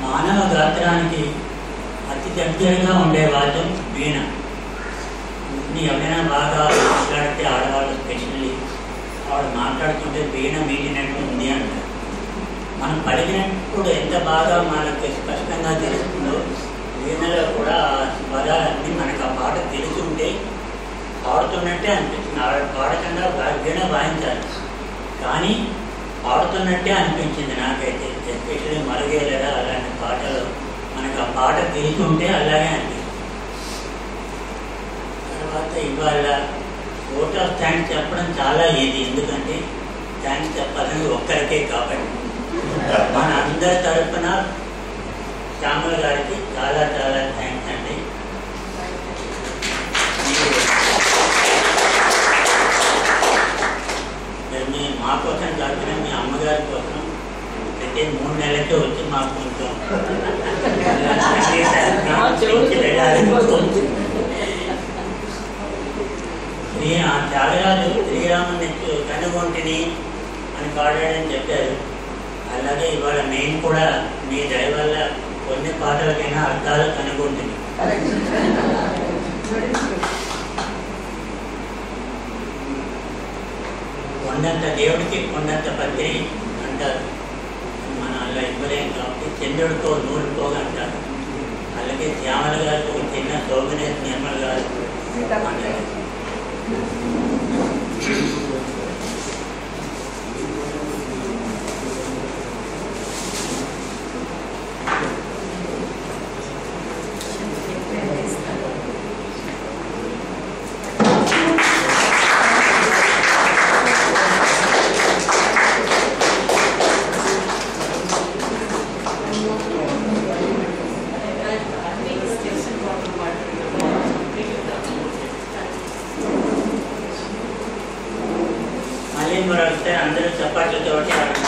మానవ గాత్రానికి అతి దగ్గరగా ఉండే వాద్యం వీణ నీ ఎవరైనా బాగా మాట్లాడితే ఆడవాళ్ళు స్పెషల్లీ ఆవిడ మాట్లాడుతుంటే వీణ మీటినట్టు ఉంది అంటారు మనం పలికినప్పుడు ఎంత బాగా మనకు స్పష్టంగా తెలుస్తుందో వీణలో కూడా ఆ స్వరాలన్నీ మనకు ఆ పాట తెలుసుంటే పాడుతున్నట్టే అనిపిస్తుంది ఆవిడ పాడకుండా వా- వీణ వాయించాలి కానీ పాడుతున్నట్టే అనిపించింది నాకైతే ఎస్పెషల్లీ మరుగేలరా అలాంటి పాటలు మనకు ఆ పాట తెలిసి అలాగే అనిపిస్తుంది తర్వాత ఇవాళ ఓట్ ఆఫ్ థ్యాంక్స్ చెప్పడం చాలా ఈజీ ఎందుకంటే థ్యాంక్స్ చెప్పాలని ఒక్కరికే కాబట్టి మన అందరి తరఫున శ్యామల గారికి చాలా చాలా థ్యాంక్స్ అండి మీరు- మీరు మీ మా కోసం కాకుండా మీ అమ్మగారి కోసం ప్రతి మూడు నెలలకే వచ్చి మాకు కొంచెం సంగీత వెళ్ళాలని కోరుకుంటున్నాను. శ్రీ ఆ త్యాగరాజు శ్రీరాముని కనుగొంటిని అని పాడాడని చెప్పారు అలాగే ఇవాళ మేము కూడా మీ దయ వల్ల కొన్ని పాటలకైనా అర్థాలు కనుగొంటుంది కొండంత దేవుడికి కొండంత పత్రి అంటారు మన అలా ఇవ్వలేం కాబట్టి చంద్రుడితో నూరుకోగా అంటారు అలాగే శ్యామల గారికి ఒక చిన్న శోభనేశ్ నిర్మల్ గారు అంటారు మళ్ళీ మరొకసారి అందరూ చప్పట్లతోటి